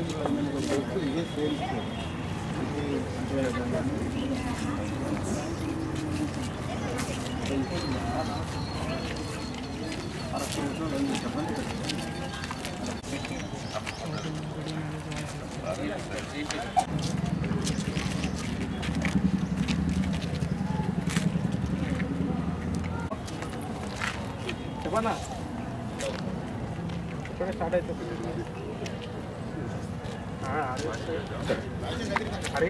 చెప్పన్నా ఇప్పుడే స్టార్ట్ అవుతుంది ఆ, అదే. అరే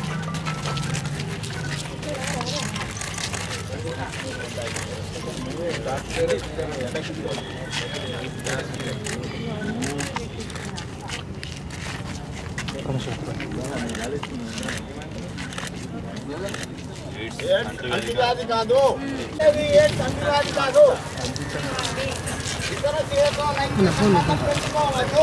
అంటువ్యాధి కాదు ఇది ఎయిడ్స్ అంటువ్యాధి కాదు ఇతర స్త్రీలతో లైంగిక సంబంధం పెంచుకోవద్దు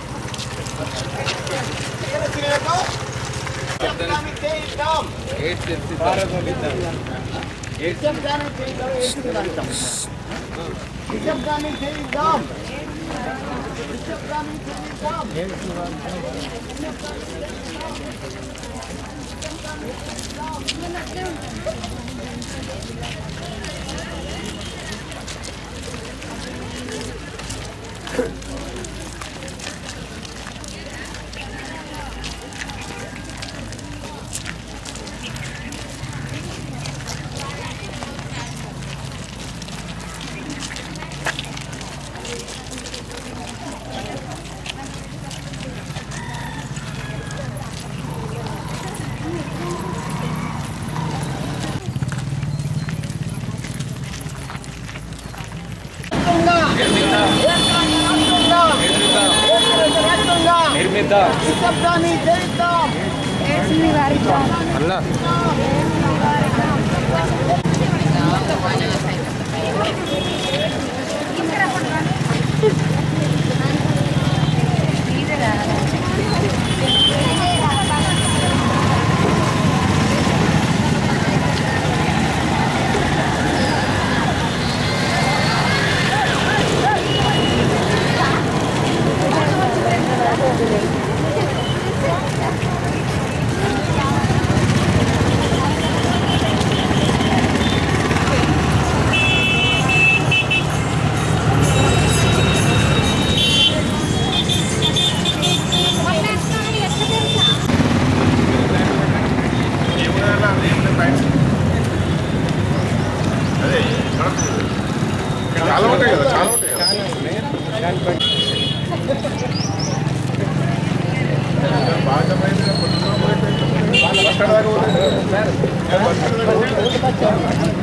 ఇతర స్త్రీలతో నిశ్శబ్దాన్ని చేయిద్దాం నిశ్శబ్దాన్ని చేయిద్దాం ఏడ్చిదంటాం. నిశ్శబ్దాన్ని చేయిద్దాం నిశ్శబ్దాన్ని చేయిద్దాం నిర్మిత నిశ్శబ్దాన్ని చేయిద్దాం అన్నా చాలా ఉంటాయి కదా చాలా ఉంటాయి కదా భాగమైంది బస్ స్టాండ్ దాకా పోతుంది. బస్ స్టాండ్ దాకా పోతుంది.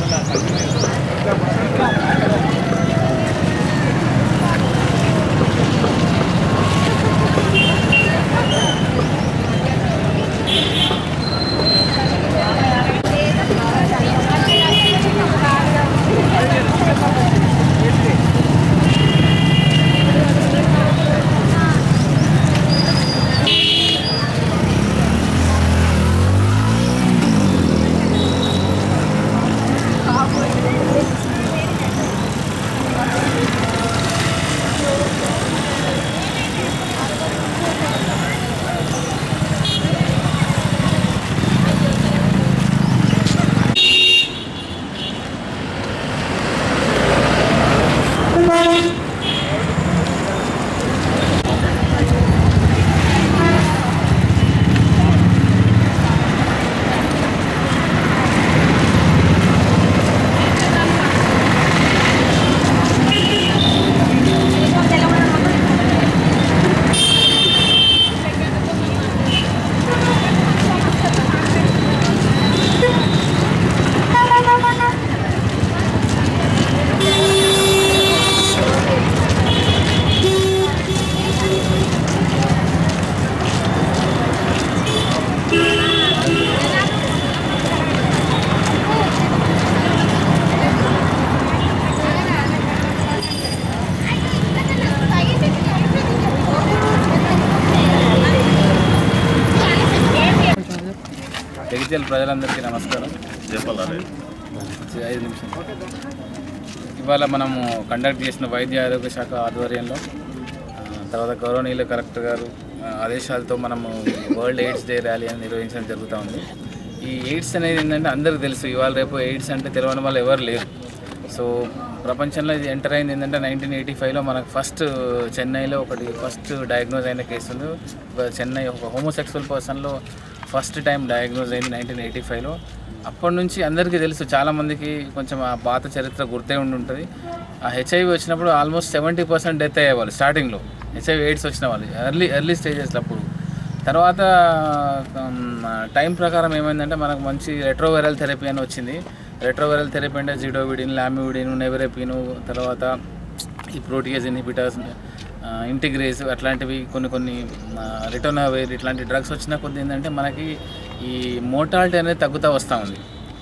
జగిత్యాల ప్రజలందరికీ నమస్కారం ఐదు నిమిషాలు ఇవాళ మనము కండక్ట్ చేసిన వైద్య ఆరోగ్య శాఖ ఆధ్వర్యంలో ఆ, తర్వాత గౌరవనీయులు కలెక్టర్ గారు ఆ, ఆదేశాలతో మనము వరల్డ్ ఎయిడ్స్ డే ర్యాలీ అని నిర్వహించడం జరుగుతూ ఉంది ఈ ఎయిడ్స్ అనేది ఏంటంటే అందరికీ తెలుసు ఇవాళ రేపు ఎయిడ్స్ అంటే తెలియని వాళ్ళు ఎవరు లేరు సో ప్రపంచంలో ఇది ఎంటర్ అయింది ఏంటంటే నైన్టీన్ ఎయిటీ ఫైవ్లో మనకు ఫస్ట్ చెన్నైలో ఒకటి ఫస్ట్ డయాగ్నోజ్ అయిన కేసులు ఒక చెన్నై ఒక హోమోసెక్సువల్ పర్సన్లో ఫస్ట్ టైం డయాగ్నోజ్ అయింది నైన్టీన్ ఎయిటీ ఫైవ్లో అప్పటి నుంచి అందరికీ తెలుసు చాలామందికి కొంచెం ఆ పాత చరిత్ర గుర్తే ఉండి ఉంటుంది ఆ హెచ్ఐవి వచ్చినప్పుడు ఆల్మోస్ట్ సెవెంటీ పర్సెంట్ డెత్ అయ్యేవాళ్ళు స్టార్టింగ్లో హెచ్ఐవి ఎయిడ్స్ వచ్చిన వాళ్ళు ఎర్లీ ఎర్లీ స్టేజెస్లో అప్పుడు తర్వాత టైం ప్రకారం ఏమైందంటే మనకు మంచి రెట్రోవైరల్ థెరపీ అని వచ్చింది రెట్రోవైరల్ థెరపీ అంటే జిడోవిడిన్ లామివిడిన్ నెవరెపిన్ తర్వాత ఈ ప్రోటియేజ్ ఇన్హిబిటర్స్ ఇంటిగ్రేస్ అట్లాంటివి కొన్ని కొన్ని రిటర్నవేర్ ఇట్లాంటి డ్రగ్స్ వచ్చిన కొద్ది ఏంటంటే మనకి ఈ మోటాలిటీ అనేది తగ్గుతూ వస్తూ ఉంది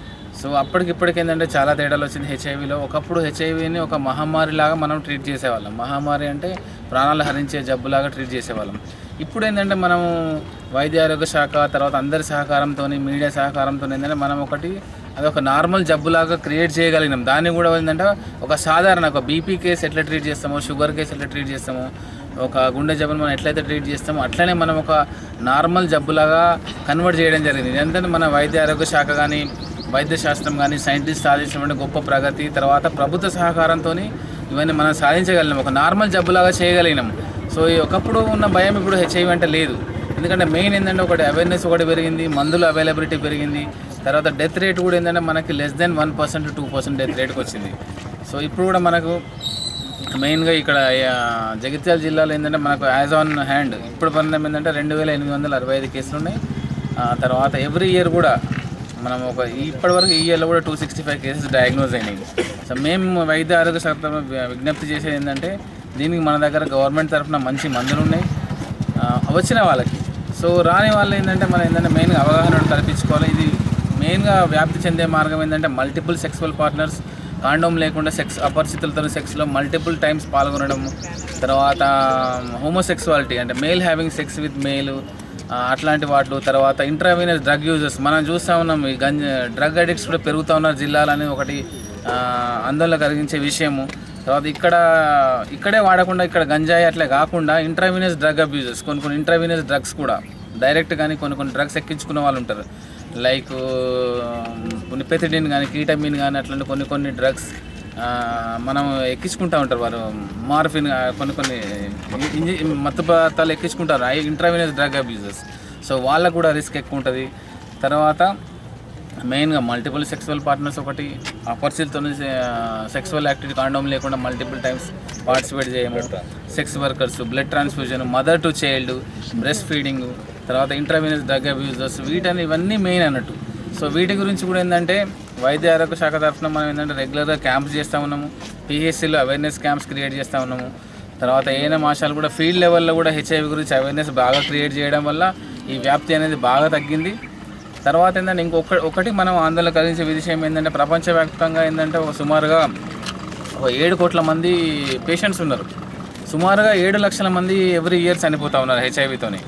సో అప్పటికి ఇప్పటికి ఏంటంటే చాలా తేడాలు వచ్చింది హెచ్ఐవిలో ఒకప్పుడు హెచ్ఐవిని ఒక మహమ్మారి లాగా మనం ట్రీట్ చేసేవాళ్ళం మహమ్మారి అంటే ప్రాణాలు హరించే జబ్బులాగా ట్రీట్ చేసేవాళ్ళం ఇప్పుడు ఏంటంటే మనము వైద్య ఆరోగ్య శాఖ తర్వాత అందరి సహకారంతో మీడియా సహకారంతో ఏంటంటే మనం ఒకటి అది ఒక నార్మల్ జబ్బులాగా క్రియేట్ చేయగలిగినాం దాన్ని కూడా ఏంటంటే ఒక సాధారణ ఒక బీపీ కేసు ఎట్లా ట్రీట్ చేస్తామో షుగర్ కేసు ఎట్లా ట్రీట్ చేస్తామో ఒక గుండె జబ్బును మనం ఎట్లయితే ట్రీట్ చేస్తామో అట్లనే మనం ఒక నార్మల్ జబ్బులాగా కన్వర్ట్ చేయడం జరిగింది ఎందుకంటే మన వైద్య ఆరోగ్య శాఖ కానీ వైద్య శాస్త్రం కానీ సైంటిస్ట్ సాధించినటువంటి గొప్ప ప్రగతి తర్వాత ప్రభుత్వ సహకారంతో ఇవన్నీ మనం సాధించగలిగినాం ఒక నార్మల్ జబ్బులాగా చేయగలిగినాం సో ఈ ఒకప్పుడు ఉన్న భయం ఇప్పుడు హెచ్ఐవి అంటే లేదు ఎందుకంటే మెయిన్ ఏంటంటే ఒకటి అవేర్నెస్ ఒకటి పెరిగింది మందుల అవైలబిలిటీ పెరిగింది తర్వాత డెత్ రేట్ కూడా ఏంటంటే మనకి less than one percent two percent death రేట్కి వచ్చింది సో ఇప్పుడు కూడా మనకు మెయిన్గా ఇక్కడ ఆ, జగిత్యాల జిల్లాలో ఏంటంటే మనకు యాజ్ ఆన్ హ్యాండ్ ఇప్పుడు పరిణామం ఏంటంటే రెండు వేల ఎనిమిది వందల అరవై ఐదు కేసులు ఉన్నాయి ఆ, తర్వాత ఎవ్రీ ఇయర్ కూడా మనం ఒక ఇప్పటివరకు ఈ ఇయర్లో కూడా two sixty five cases diagnose అయినాయి సో మేము వైద్య ఆరోగ్య శాఖ తరఫున వి- విజ్ఞప్తి చేసేది ఏంటంటే దీనికి మన దగ్గర గవర్నమెంట్ తరఫున మంచి మందులు ఉన్నాయి ఆ, వచ్చిన వాళ్ళకి సో రాని వాళ్ళు ఏంటంటే మనం ఏంటంటే మెయిన్గా అవగాహన కల్పించుకోవాలి ఇది మెయిన్గా వ్యాప్తి చెందే మార్గం ఏంటంటే మల్టిపుల్ సెక్సువల్ పార్ట్నర్స్ కాండోమ్ లేకుండా సెక్స్ అపరిచితులతో సెక్స్లో మల్టిపుల్ టైమ్స్ పాల్గొనడం తర్వాత హోమోసెక్సువాలిటీ అంటే male having sex with male అట్లాంటి వాటిలో తర్వాత ఇంట్రావీనస్ డ్రగ్ యూజర్స్ మనం చూస్తూ ఉన్నాం ఈ గంజ డ్రగ్ అడిక్ట్స్ కూడా పెరుగుతూ ఉన్నారు జిల్లాలని ఒకటి ఆ, ఆందోళన కలిగించే విషయము తర్వాత ఇక్కడ ఇక్కడే వాడకుండా ఇక్కడ గంజాయి అట్లే కాకుండా ఇంట్రావీనస్ డ్రగ్ అబ్యూజెస్ కొన్ని కొన్ని ఇంట్రావీనస్ డ్రగ్స్ కూడా డైరెక్ట్ కానీ కొన్ని కొన్ని డ్రగ్స్ ఎక్కించుకునే వాళ్ళు ఉంటారు లైక్ కొన్ని పెథిడిన్ కానీ కీటమిన్ కానీ అట్లాంటి కొన్ని కొన్ని డ్రగ్స్ మనం ఎక్కించుకుంటూ ఉంటారు వారు మార్ఫిన్ ఆ, కొన్ని కొన్ని ఇంజి మత్తు పదార్థాలు ఎక్కించుకుంటారు ఐ ఇంట్రావీనస్ డ్రగ్ అబ్యూజెస్ సో వాళ్ళకు కూడా రిస్క్ ఎక్కువ ఉంటుంది తర్వాత మెయిన్గా మల్టిపుల్ సెక్సువల్ పార్ట్నర్స్ ఒకటి అపరిచితులతో సెక్సువల్ యాక్టివిటీ కాండోమ్ లేకుండా మల్టిపుల్ టైమ్స్ పార్టిసిపేట్ చేయము sex workers blood transfusion mother to child breast feeding తర్వాత ఇంట్రావీనస్ డ్రగ్ అబ్యూజర్స్ వీటని ఇవన్నీ మెయిన్ అన్నట్టు సో వీటి గురించి కూడా ఏంటంటే వైద్య ఆరోగ్య శాఖ తరఫున మనం ఏంటంటే రెగ్యులర్గా క్యాంప్స్ చేస్తూ ఉన్నాము పిహెచ్సిలో అవేర్నెస్ క్యాంప్స్ క్రియేట్ చేస్తూ ఉన్నాము తర్వాత ఏఎన్ఎం ఆశాలు కూడా ఫీల్డ్ లెవెల్లో కూడా హెచ్ఐవి గురించి అవేర్నెస్ బాగా క్రియేట్ చేయడం వల్ల ఈ వ్యాప్తి అనేది బాగా తగ్గింది తర్వాత ఏంటంటే ఇంకొక ఒకటి మనం ఆందోళన కలిగించే విషయం ఏంటంటే ప్రపంచవ్యాప్తంగా ఏంటంటే ఒక సుమారుగా ఒక ఏడు కోట్ల మంది పేషెంట్స్ ఉన్నారు సుమారుగా ఏడు లక్షల మంది ఎవ్రీ ఇయర్ చనిపోతూ ఉన్నారు హెచ్ఐవితోని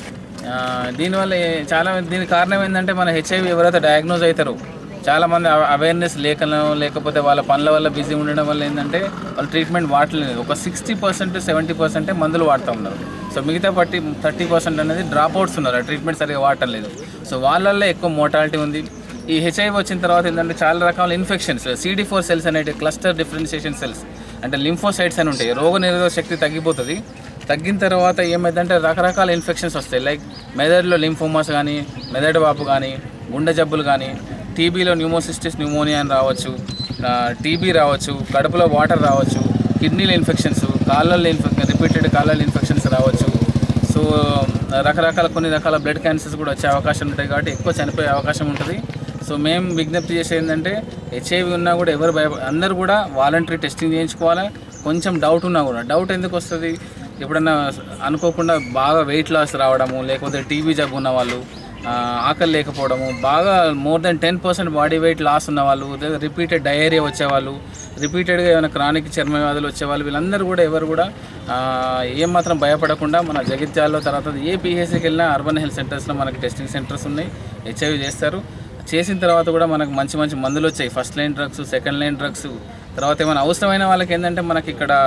దీనివల్ల ఏ- చాలా దీనికి కారణం ఏంటంటే మన హెచ్ఐవి ఎవరైతే డయాగ్నోజ్ అవుతారో చాలామంది అవేర్నెస్ లేకనో లేకపోతే వాళ్ళ పనుల వల్ల బిజీ ఉండడం వల్ల ఏంటంటే వాళ్ళు ట్రీట్మెంట్ వాడలేదు ఒక సిక్స్టీ పర్సెంట్ సెవెంటీ పర్సెంటే మందులు వాడుతూ ఉన్నారు సో మిగతా పట్టి థర్టీ పర్సెంట్ అనేది డ్రాప్ అవుట్స్ ఉన్నారు ఆ ట్రీట్మెంట్ సరిగా వాడటం లేదు సో వాళ్ళల్లో ఎక్కువ మోటాలిటీ ఉంది ఈ హెచ్ఐవి వచ్చిన తర్వాత ఏంటంటే చాలా రకాల ఇన్ఫెక్షన్స్ సిడి ఫోర్ సెల్స్ అనేవి క్లస్టర్ డిఫరెన్షియేషన్ సెల్స్ అంటే లింఫోసైట్స్ అని ఉంటాయి రోగ నిరోధక శక్తి తగ్గిపోతుంది తగ్గిన తర్వాత ఏమైందంటే రకరకాల ఇన్ఫెక్షన్స్ వస్తాయి లైక్ మెదడులో లింఫోమాస్ కానీ మెదడు వాపు కానీ గుండె జబ్బులు కానీ టీబీలో న్యూమోసిస్టిస్ న్యూమోనియా అని రావచ్చు టీబీ రావచ్చు కడుపులో వాటర్ రావచ్చు కిడ్నీల ఇన్ఫెక్షన్స్ కాళ్ళల్లో ఇన్ఫెక్షన్ రిపీటెడ్ కాళ్ళల్లో ఇన్ఫెక్షన్స్ రావచ్చు సో రకరకాల కొన్ని రకాల బ్లడ్ క్యాన్సర్స్ కూడా వచ్చే అవకాశం ఉంటాయి కాబట్టి ఎక్కువ చనిపోయే అవకాశం ఉంటుంది సో మేము విజ్ఞప్తి చేసేది ఏంటంటే హెచ్ఐవి ఉన్నా కూడా ఎవరు భయ అందరూ కూడా వాలంటరీ టెస్టింగ్ చేయించుకోవాలి కొంచెం డౌట్ ఉన్నా కూడా డౌట్ ఎందుకు వస్తుంది ఎప్పుడన్నా అనుకోకుండా బాగా వెయిట్ లాస్ రావడము లేకపోతే టీబీ జబ్బు ఉన్న వాళ్ళు ఆ, ఆకలి లేకపోవడము బాగా more than ten percent body weight loss ఉన్న వాళ్ళు రిపీటెడ్ డయేరియా వచ్చేవాళ్ళు రిపీటెడ్గా ఏమైనా క్రానిక్ చర్మ వ్యాధులు వచ్చేవాళ్ళు వీళ్ళందరూ కూడా ఎవరు కూడా ఆ, ఏమాత్రం భయపడకుండా మన జగిత్యాలలో తర్వాత ఏ పిహెచ్సికి వెళ్ళినా అర్బన్ హెల్త్ సెంటర్స్లో మనకి టెస్టింగ్ సెంటర్స్ ఉన్నాయి హెచ్ఐవి చేస్తారు చేసిన తర్వాత కూడా మనకు మంచి మంచి మందులు వచ్చాయి first line drugs second line drugs తర్వాత ఏమైనా అవసరమైన వాళ్ళకి ఏంటంటే మనకి ఇక్కడ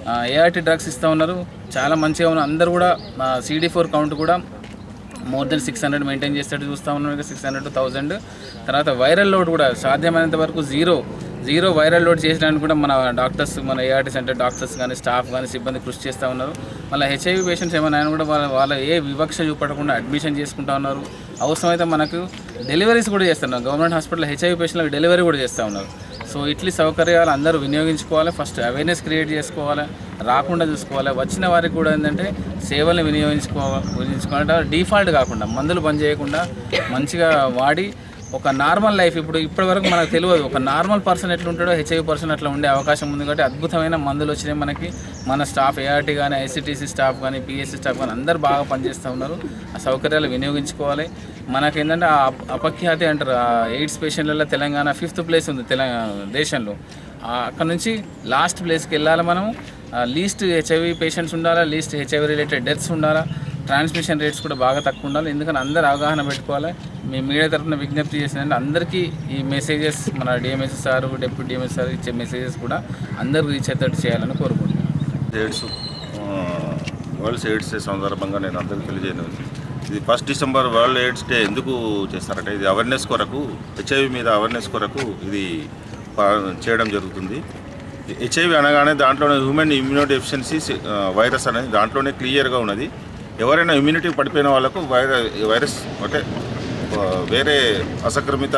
ఏఆర్టీ డ్రగ్స్ ఇస్తూ ఉన్నారు చాలా మంచిగా ఉన్నారు అందరూ కూడా సిడి ఫోర్ కౌంట్ కూడా more than six hundred maintain చేసేటట్టు చూస్తూ ఉన్నాం సిక్స్ హండ్రెడ్ టు థౌజండ్ తర్వాత వైరల్ లోడ్ కూడా సాధ్యమైనంత వరకు జీరో జీరో వైరల్ లోడ్ చేసడానికి కూడా మన డాక్టర్స్ మన ఏఆర్టీ సెంటర్ డాక్టర్స్ కానీ స్టాఫ్ కానీ సిబ్బంది కృషి చేస్తూ ఉన్నారు మళ్ళీ హెచ్ఐవి పేషెంట్స్ ఏమైనా అయినా కూడా వాళ్ళ వాళ్ళ ఏ వివక్ష చూపడకుండా అడ్మిషన్ చేసుకుంటా ఉన్నారు అవసరమైతే మనకు డెలివరీస్ కూడా చేస్తున్నారు గవర్నమెంట్ హాస్పిటల్ హెచ్ఐవి పేషెంట్లకు డెలివరీ కూడా చేస్తూ ఉన్నారు సో ఇట్లీ సౌకర్యాలు అందరూ వినియోగించుకోవాలి ఫస్ట్ అవేర్నెస్ క్రియేట్ చేసుకోవాలి రాకుండా చూసుకోవాలి వచ్చిన వారికి కూడా ఏంటంటే సేవలు వినియోగించుకోవాలి వినియోగించుకోవాలంటే డిఫాల్ట్ కాకుండా మందులు బంద్ చేయకుండా మంచిగా వాడి ఒక నార్మల్ లైఫ్ ఇప్పుడు ఇప్పటి వరకు మనకు తెలియదు ఒక నార్మల్ పర్సన్ ఎట్లా ఉంటాడో హెచ్ఐవి పర్సన్ అట్లా ఉండే అవకాశం ఉంది కాబట్టి అద్భుతమైన మందులు వచ్చినాయి మనకి మన స్టాఫ్ ఏఆర్టీ కానీ ఐసీటీసీ స్టాఫ్ కానీ పిఎస్సీ స్టాఫ్ కానీ అందరు బాగా పనిచేస్తూ ఉన్నారు ఆ సౌకర్యాలు వినియోగించుకోవాలి మనకేంటంటే ఆ అప- అపఖ్యాతి అంటారు ఆ ఎయిడ్స్ పేషెంట్లలో తెలంగాణ ఫిఫ్త్ ప్లేస్ ఉంది తెలంగాణ దేశంలో ఆ అక్కడ నుంచి లాస్ట్ ప్లేస్కి వెళ్ళాలి మనం లీస్ట్ హెచ్ఐవి పేషెంట్స్ ఉండాలా లీస్ట్ హెచ్ఐవి రిలేటెడ్ డెత్స్ ఉండాలా ట్రాన్స్మిషన్ రేట్స్ కూడా బాగా తక్కువ ఉండాలి ఎందుకంటే అందరూ అవగాహన పెట్టుకోవాలి మీ మీడియా తరఫున విజ్ఞప్తి చేసినంటే అందరికీ ఈ మెసేజెస్ మన DMS sir deputy DMS sir ఇచ్చే మెసేజెస్ కూడా అందరికి రీచ్ అయ్యేటట్టు చేయాలని కోరుకుంటున్నాను ఎయిడ్స్ ఆ, వరల్డ్ ఎయిడ్స్ డే సందర్భంగా నేను అందరికీ తెలియజేయను ఇది first December world AIDS day ఎందుకు చేస్తారంటే ఇది అవేర్నెస్ కొరకు హెచ్ఐవి మీద అవేర్నెస్ కొరకు ఇది పా- చేయడం జరుగుతుంది హెచ్ఐవి అనగానే దాంట్లోనే హ్యూమన్ ఇమ్యూనో డెఫిషియన్సీ వైరస్ అనేది దాంట్లోనే క్లియర్గా ఉన్నది ఎవరైనా ఇమ్యూనిటీ పడిపోయిన వాళ్ళకు వైరస్ వైరస్ అంటే ఆ, వేరే అసంక్రమిత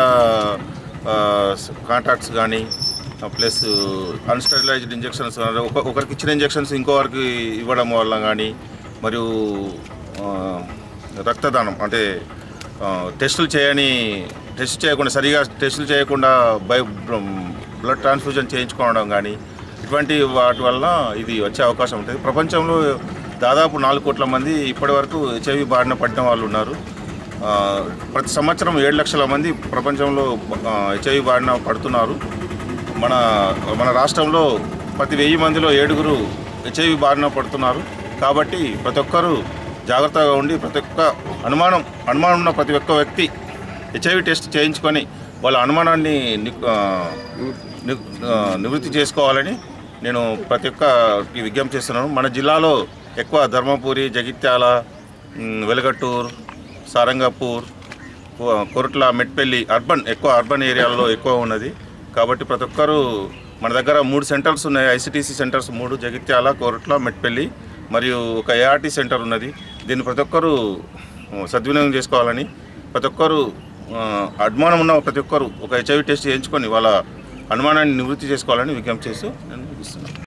కాంటాక్ట్స్ కానీ ప్లస్ అన్స్టెరిలైజ్డ్ ఇంజెక్షన్స్ ఒక ఒకరికి ఇచ్చిన ఇంజెక్షన్స్ ఇంకోరికి ఇవ్వడం వల్ల కానీ మరియు ఆ, రక్తదానం అంటే ఆ, టెస్టులు చేయని టెస్ట్ చేయకుండా సరిగా టెస్టులు చేయకుండా బై బ్లడ్ ట్రాన్స్ఫ్యూజన్ చేయించుకోవడం కానీ ఇటువంటి వాటి వల్ల ఇది వచ్చే అవకాశం ఉంటుంది ప్రపంచంలో దాదాపు నాలుగు కోట్ల మంది ఇప్పటివరకు హెచ్ఐవి బారిన పడిన వాళ్ళు ఉన్నారు ఆ, ప్రతి సంవత్సరం ఏడు లక్షల మంది ప్రపంచంలో హెచ్ఐవి బారిన పడుతున్నారు మన మన రాష్ట్రంలో ప్రతి వెయ్యి మందిలో ఏడుగురు హెచ్ఐవి బారిన పడుతున్నారు కాబట్టి ప్రతి ఒక్కరూ జాగ్రత్తగా ఉండి ప్రతి ఒక్క అనుమానం అనుమానం ఉన్న ప్రతి ఒక్క వ్యక్తి హెచ్ఐవి టెస్ట్ చేయించుకొని వాళ్ళ అనుమానాన్ని ని- ఆ, ని- ఆ, నివృత్తి చేసుకోవాలని నేను ప్రతి ఒక్కరికి విజ్ఞప్తి చేస్తున్నాను మన జిల్లాలో ఎక్కువ ధర్మపురి జగిత్యాల మ్, వెలగట్టూర్ సారంగపూర్ కొ- కొరట్ల మెట్పల్లి అర్బన్ ఎక్కువ అర్బన్ ఏరియాలలో ఎక్కువ ఉన్నది కాబట్టి ప్రతి ఒక్కరూ మన దగ్గర మూడు సెంటర్స్ ఉన్నాయి ఐసిటీసీ సెంటర్స్ మూడు జగిత్యాల కోరట్ల మెట్పల్లి మరియు ఒక ఏఆర్టీ సెంటర్ ఉన్నది దీన్ని ప్రతి ఒక్కరూ ఆ, సద్వినియోగం చేసుకోవాలని ప్రతి ఒక్కరూ ఆ, అనుమానం ఉన్న ప్రతి ఒక్కరు ఒక హెచ్ఐవి టెస్ట్ చేయించుకొని వాళ్ళ అనుమానాన్ని నివృత్తి చేసుకోవాలని విజ్ఞప్తి చేస్తూ నేను ముగిస్తున్నాను